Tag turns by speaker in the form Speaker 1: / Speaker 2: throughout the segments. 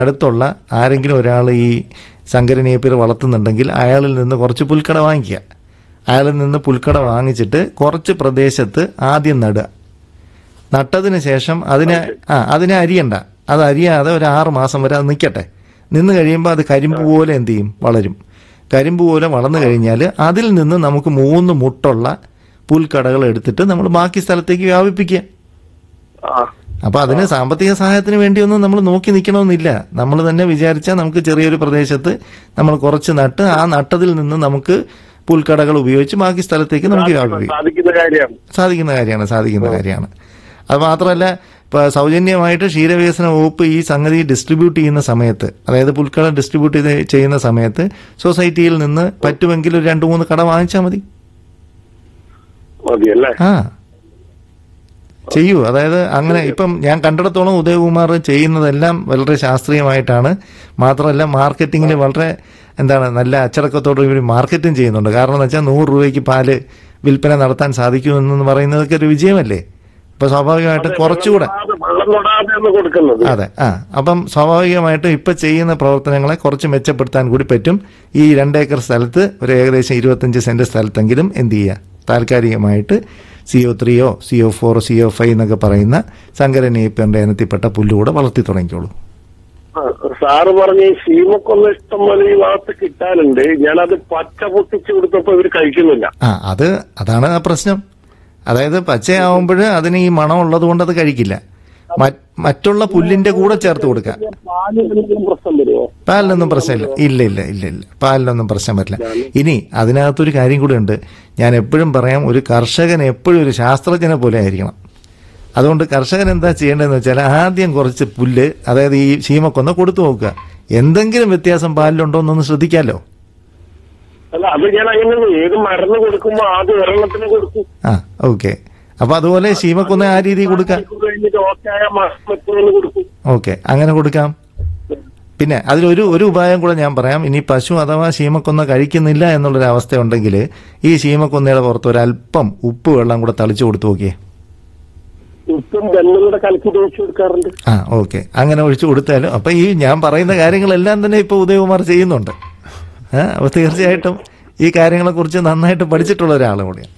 Speaker 1: അടുത്തുള്ള ആരെങ്കിലും ഒരാൾ ഈ ശങ്കരനേപ്പിയർ വളർത്തുന്നുണ്ടെങ്കിൽ അയാളിൽ നിന്ന് കുറച്ച് പുൽക്കട വാങ്ങിക്കുക അയാളിൽ നിന്ന് പുൽക്കട വാങ്ങിച്ചിട്ട് കുറച്ച് പ്രദേശത്ത് ആദ്യം നടുക നട്ടതിന് ശേഷം അതിനെ ആ അതിനെ അരിയണ്ട അത് അരിയാതെ ഒരു ആറ് മാസം വരെ അത് നിൽക്കട്ടെ നിന്ന് കഴിയുമ്പോൾ അത് കരിമ്പ് പോലെ എന്ത് ചെയ്യും വളരും കരിമ്പ് പോലെ വളർന്നു കഴിഞ്ഞാൽ അതിൽ നിന്ന് നമുക്ക് മൂന്ന് മുട്ടുള്ള പുൽക്കടകൾ എടുത്തിട്ട് നമ്മൾ ബാക്കി സ്ഥലത്തേക്ക് വ്യാപിപ്പിക്കുക
Speaker 2: ആ
Speaker 1: അപ്പൊ അതിന് സാമ്പത്തിക സഹായത്തിന് വേണ്ടിയൊന്നും നമ്മൾ നോക്കി നിൽക്കണമെന്നില്ല നമ്മൾ തന്നെ വിചാരിച്ചാൽ നമുക്ക് ചെറിയൊരു പ്രദേശത്ത് നമ്മൾ കുറച്ച് നട്ട് ആ നട്ടതിൽ നിന്ന് നമുക്ക് പുൽക്കടകൾ ഉപയോഗിച്ച് ബാക്കി സ്ഥലത്തേക്ക് നമുക്ക് വ്യാപിപ്പിക്കാം
Speaker 2: സാധിക്കുന്ന കാര്യമാണ്
Speaker 1: സാധിക്കുന്ന കാര്യമാണ് സാധിക്കുന്ന കാര്യമാണ് അത് മാത്രമല്ല ഇപ്പൊ സൗജന്യമായിട്ട് ക്ഷീരവികസന വകുപ്പ് ഈ സംഗതി ഡിസ്ട്രിബ്യൂട്ട് ചെയ്യുന്ന സമയത്ത് അതായത് പുൽക്കട ഡിസ്ട്രിബ്യൂട്ട് ചെയ്ത് ചെയ്യുന്ന സമയത്ത് സൊസൈറ്റിയിൽ നിന്ന് പറ്റുമെങ്കിൽ ഒരു രണ്ട് മൂന്ന് കട വാങ്ങിച്ചാൽ മതി
Speaker 2: മതി അല്ലേ
Speaker 1: ആ ചെയ്യൂ അതായത് അങ്ങനെ ഇപ്പം ഞാൻ കണ്ടിടത്തോളം ഉദയകുമാർ ചെയ്യുന്നതെല്ലാം വളരെ ശാസ്ത്രീയമായിട്ടാണ് മാത്രമല്ല മാർക്കറ്റിങ്ങിൽ വളരെ എന്താണ് നല്ല അച്ചടക്കത്തോടെ ഇവർ മാർക്കറ്റിംഗ് ചെയ്യുന്നുണ്ട് കാരണം എന്ന് വെച്ചാൽ നൂറ് രൂപയ്ക്ക് പാല് വിൽപ്പന നടത്താൻ സാധിക്കുമെന്ന് പറയുന്നതൊക്കെ ഒരു വിജയമല്ലേ അപ്പൊ സ്വാഭാവികമായിട്ടും കുറച്ചുകൂടെ
Speaker 2: തൊടാതെ, വെള്ളം തൊടാതെ ഒന്ന് കൊടുക്കുന്നത്
Speaker 1: അതെ ആ അപ്പം സ്വാഭാവികമായിട്ടും ഇപ്പൊ ചെയ്യുന്ന പ്രവർത്തനങ്ങളെ കുറച്ച് മെച്ചപ്പെടുത്താൻ കൂടി പറ്റും ഈ രണ്ടേക്കർ സ്ഥലത്ത് ഒരു ഏകദേശം ഇരുപത്തഞ്ച് സെന്റ് സ്ഥലത്തെങ്കിലും എന്ത് ചെയ്യുക താൽക്കാലികമായിട്ട് സി ഒ ത്രീയോ C O four C O five എന്നൊക്കെ പറയുന്ന സങ്കരനേപ്പിയറിന്റെ ഇനത്തിൽപ്പെട്ട പുല്ലുകൂടെ വളർത്തി തുടങ്ങിക്കോളൂ
Speaker 2: ആ, സാറ് പറഞ്ഞ ഈ സീമക്കൊന്ന് ഇഷ്ടം പോലെ ഈ ഭാഗത്ത് കിട്ടാനുണ്ട് ഞാനത് പച്ച പൊട്ടിച്ചു കൊടുത്തപ്പോ ഇവര് കഴിക്കുന്നില്ല
Speaker 1: ആ അത് അതാണ് ആ പ്രശ്നം അതായത് പച്ചയാവുമ്പോൾ അതിന് ഈ മണം ഉള്ളത് കൊണ്ട് അത് കഴിക്കില്ല മറ്റ്- മറ്റുള്ള പുല്ലിന്റെ കൂടെ ചേർത്ത് കൊടുക്കുക
Speaker 2: പാലിന് എന്തെങ്കിലും പ്രശ്നം വരുമോ
Speaker 1: പാലിനൊന്നും പ്രശ്നമില്ല ഇല്ല ഇല്ല ഇല്ല ഇല്ല പാലിനൊന്നും പ്രശ്നം വരില്ല ഇനി അതിനകത്തൊരു കാര്യം കൂടെ ഉണ്ട് ഞാൻ എപ്പോഴും പറയാം ഒരു കർഷകൻ എപ്പോഴും ഒരു ശാസ്ത്രജ്ഞനെ പോലെ ആയിരിക്കണം അതുകൊണ്ട് കർഷകൻ എന്താ ചെയ്യേണ്ടതെന്ന് വെച്ചാൽ ആദ്യം കുറച്ച് പുല്ല് അതായത് ഈ ശീമക്കൊന്ന് കൊടുത്തു നോക്കുക എന്തെങ്കിലും വ്യത്യാസം പാലിലുണ്ടോ എന്നൊന്ന് ശ്രദ്ധിക്കാമല്ലോ
Speaker 2: അല്ല അത് ഞാൻ അങ്ങനെ ഏത് മരുന്ന് കൊടുക്കുമ്പോ ആദ്യം ഒരെണ്ണത്തിന് കൊടുക്കും
Speaker 1: ആ ഓക്കെ അപ്പൊ അതുപോലെ ശീമക്കൊന്ന് ആ രീതിയിൽ കൊടുക്കാം
Speaker 2: ഇത് കഴിഞ്ഞിട്ട് ഓക്കെ ആയ മറ്റൊന്ന് കൊടുക്കും
Speaker 1: ഓക്കെ അങ്ങനെ കൊടുക്കാം പിന്നെ അതിലൊരു ഒരു ഉപായം കൂടെ ഞാൻ പറയാം ഇനി പശു അഥവാ ശീമക്കൊന്ന കഴിക്കുന്നില്ല എന്നുള്ളൊരു അവസ്ഥ ഉണ്ടെങ്കിൽ ഈ ശീമക്കൊന്നയുടെ പുറത്ത് ഒരല്പം ഉപ്പ് വെള്ളം കൂടെ തളിച്ചു കൊടുത്തു നോക്കിയേ
Speaker 2: ഉപ്പും വെള്ളം കൂടെ കലക്കി തേച്ച് കൊടുക്കാറുണ്ട്
Speaker 1: ആ ഓക്കെ അങ്ങനെ ഒഴിച്ചു കൊടുത്താലും അപ്പൊ ഈ ഞാൻ പറയുന്ന കാര്യങ്ങളെല്ലാം തന്നെ ഇപ്പൊ ഉദയകുമാർ ചെയ്യുന്നുണ്ട് ഏഹ് അപ്പൊ തീർച്ചയായിട്ടും ഈ കാര്യങ്ങളെ കുറിച്ച് നന്നായിട്ട് പഠിച്ചിട്ടുള്ള ഒരാളും കൂടിയാണ്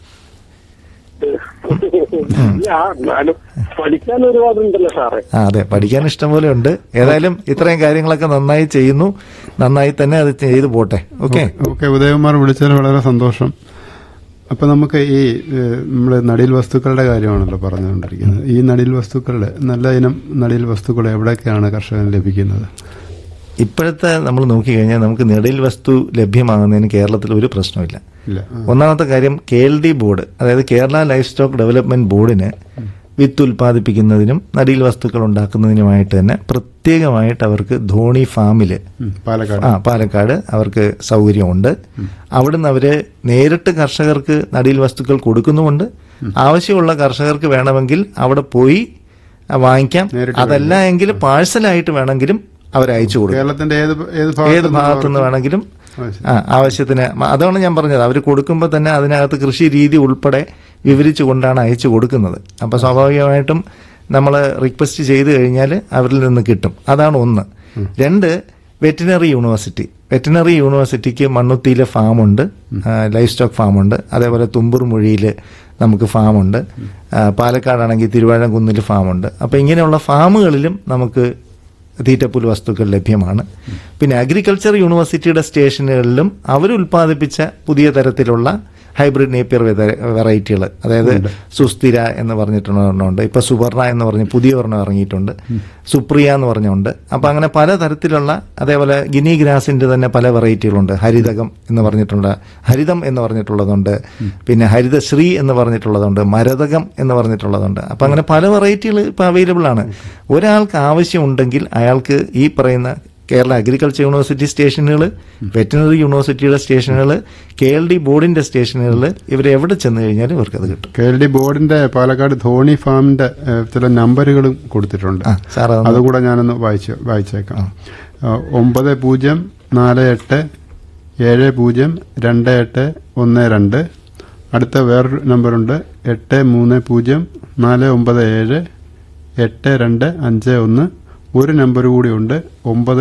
Speaker 2: ഇല്ല, എന്നാലും പഠിക്കാൻ ഒരുപാടുണ്ടല്ലോ സാറേ
Speaker 1: ആ അതെ പഠിക്കാൻ ഇഷ്ടം പോലെ ഉണ്ട് ഏതായാലും ഇത്രയും കാര്യങ്ങളൊക്കെ നന്നായി ചെയ്യുന്നു നന്നായി തന്നെ അത് ചെയ്തു പോട്ടെ ഓക്കെ
Speaker 3: ഓക്കെ ഉദയകുമാർ വിളിച്ചതിൽ വളരെ സന്തോഷം അപ്പൊ നമുക്ക് ഈ നമ്മൾ നടീൽ വസ്തുക്കളുടെ കാര്യമാണല്ലോ പറഞ്ഞുകൊണ്ടിരിക്കുന്നത് ഈ നടീൽ വസ്തുക്കളുടെ നല്ല ഇനം നടീൽ വസ്തുക്കൾ എവിടെയൊക്കെയാണ് കർഷകന് ലഭിക്കുന്നത്
Speaker 1: ഇപ്പോഴത്തെ നമ്മൾ നോക്കിക്കഴിഞ്ഞാൽ നമുക്ക് നെടിൽ വസ്തു ലഭ്യമാകുന്നതിന് കേരളത്തിൽ ഒരു പ്രശ്നമില്ല
Speaker 3: ഇല്ല ആ.
Speaker 1: ഒന്നാമത്തെ കാര്യം കെ എൽ ഡി ബോർഡ് അതായത് കേരള ലൈഫ് സ്റ്റോക്ക് ഡെവലപ്മെന്റ് ബോർഡിന് വിത്ത് ഉൽപ്പാദിപ്പിക്കുന്നതിനും നടീൽ വസ്തുക്കൾ ഉണ്ടാക്കുന്നതിനുമായിട്ട് തന്നെ പ്രത്യേകമായിട്ട് അവർക്ക് ധോണി ഫാമില്
Speaker 3: ഉം, പാലക്കാട്
Speaker 1: ആ പാലക്കാട് അവർക്ക് സൗകര്യമുണ്ട് അവിടുന്ന് അവര് നേരിട്ട് കർഷകർക്ക് നടീൽ വസ്തുക്കൾ കൊടുക്കുന്നുമുണ്ട് ആവശ്യമുള്ള കർഷകർക്ക് വേണമെങ്കിൽ അവിടെ പോയി ആ, വാങ്ങിക്കാം
Speaker 3: നേരിട്ട്
Speaker 1: അതല്ല എങ്കിൽ പാഴ്സലായിട്ട് വേണമെങ്കിലും അവർ അയച്ചു കൊടുക്കും
Speaker 3: കേരളത്തിന്റെ ഏത് ഏത്
Speaker 1: ഏത്
Speaker 3: ഭാഗത്ത്
Speaker 1: ഭാഗത്തുനിന്ന് വേണമെങ്കിലും
Speaker 3: ആ, ശരി.
Speaker 1: ആ, ആവശ്യത്തിന് മ- അതാണ് ഞാൻ പറഞ്ഞത് അവർ കൊടുക്കുമ്പോൾ തന്നെ അതിനകത്ത് കൃഷി രീതി ഉൾപ്പെടെ വിവരിച്ചുകൊണ്ടാണ് അയച്ചു കൊടുക്കുന്നത് അപ്പോൾ സ്വാഭാവികമായിട്ടും നമ്മൾ റിക്വസ്റ്റ് ചെയ്തു കഴിഞ്ഞാൽ അവരിൽ നിന്ന് കിട്ടും അതാണ് ഒന്ന് രണ്ട് വെറ്റിനറി യൂണിവേഴ്സിറ്റി വെറ്റിനറി യൂണിവേഴ്സിറ്റിക്ക് മണ്ണുത്തിയിലെ ഫാമുണ്ട് ലൈഫ് സ്റ്റോക്ക് ഫാമുണ്ട് അതേപോലെ തുമ്പൂർമൊഴിയിൽ നമുക്ക് ഫാമുണ്ട് ആ, പാലക്കാടാണെങ്കിൽ തിരുവാഴംകുന്നിൽ ഫാമുണ്ട് അപ്പോൾ ഇങ്ങനെയുള്ള ഫാമുകളിലും നമുക്ക് തീറ്റപ്പുൽ വസ്തുക്കൾ ലഭ്യമാണ് പിന്നെ അഗ്രികൾച്ചർ യൂണിവേഴ്സിറ്റിയുടെ സ്റ്റേഷനുകളിലും അവർ ഉൽപ്പാദിപ്പിച്ച പുതിയ തരത്തിലുള്ള ഹൈബ്രിഡ് നേപ്പിയർ വെറൈറ്റികൾ അതായത് സുസ്ഥിര എന്ന് പറഞ്ഞിട്ടുള്ള ഒരെണ്ണമുണ്ട് ഇപ്പൊ സുവർണ എന്ന് പറഞ്ഞ് പുതിയ ഒരെണ്ണം ഇറങ്ങിയിട്ടുണ്ട് സുപ്രിയ എന്ന് പറഞ്ഞുണ്ട് അപ്പൊ അങ്ങനെ പല തരത്തിലുള്ള അതേപോലെ ഗിനി ഗ്രാസിന്റെ തന്നെ പല വെറൈറ്റികളുണ്ട് ഹരിതകം എന്ന് പറഞ്ഞിട്ടുള്ള ഹരിതം എന്ന് പറഞ്ഞിട്ടുള്ളതുണ്ട് പിന്നെ ഹരിതശ്രീ എന്ന് പറഞ്ഞിട്ടുള്ളതുണ്ട് മരതകം എന്ന് പറഞ്ഞിട്ടുള്ളതുണ്ട് അപ്പൊ അങ്ങനെ പല വെറൈറ്റികൾ ഇപ്പൊ അവൈലബിൾ ആണ് ഒരാൾക്ക് ആവശ്യമുണ്ടെങ്കിൽ അയാൾക്ക് ഈ പറയുന്ന കേരള അഗ്രികൾച്ചർ യൂണിവേഴ്സിറ്റി സ്റ്റേഷനുകൾ വെറ്റിനറി യൂണിവേഴ്സിറ്റിയുടെ സ്റ്റേഷനുകൾ കെ എൽ ഡി ബോർഡിന്റെ സ്റ്റേഷനുകളിൽ ഇവർ എവിടെ ചെന്ന് കഴിഞ്ഞാലും ഇവർക്ക് അത് കിട്ടും
Speaker 3: കെ എൽ ഡി ബോർഡിന്റെ പാലക്കാട് ധോണി ഫാമിന്റെ ഏ, ചില നമ്പറുകളും കൊടുത്തിട്ടുണ്ട്
Speaker 1: ആ സാർ അതൊന്ന്
Speaker 3: അതുകൂടെ ഞാനൊന്ന് വായിച്ചു വായിച്ചേക്കാം ആ, ഒമ്പത് പൂജ്യം നാല് എട്ട് ഏഴ് പൂജ്യം രണ്ട് എട്ട് ഒന്ന് രണ്ട് അടുത്ത വേറൊരു നമ്പറുണ്ട് എട്ട് മൂന്ന് പൂജ്യം നാല് ഒമ്പത് ഏഴ് എട്ട് രണ്ട് അഞ്ച് ഒന്ന് ഒരു നമ്പർ കൂടി ഉണ്ട് ഒമ്പത്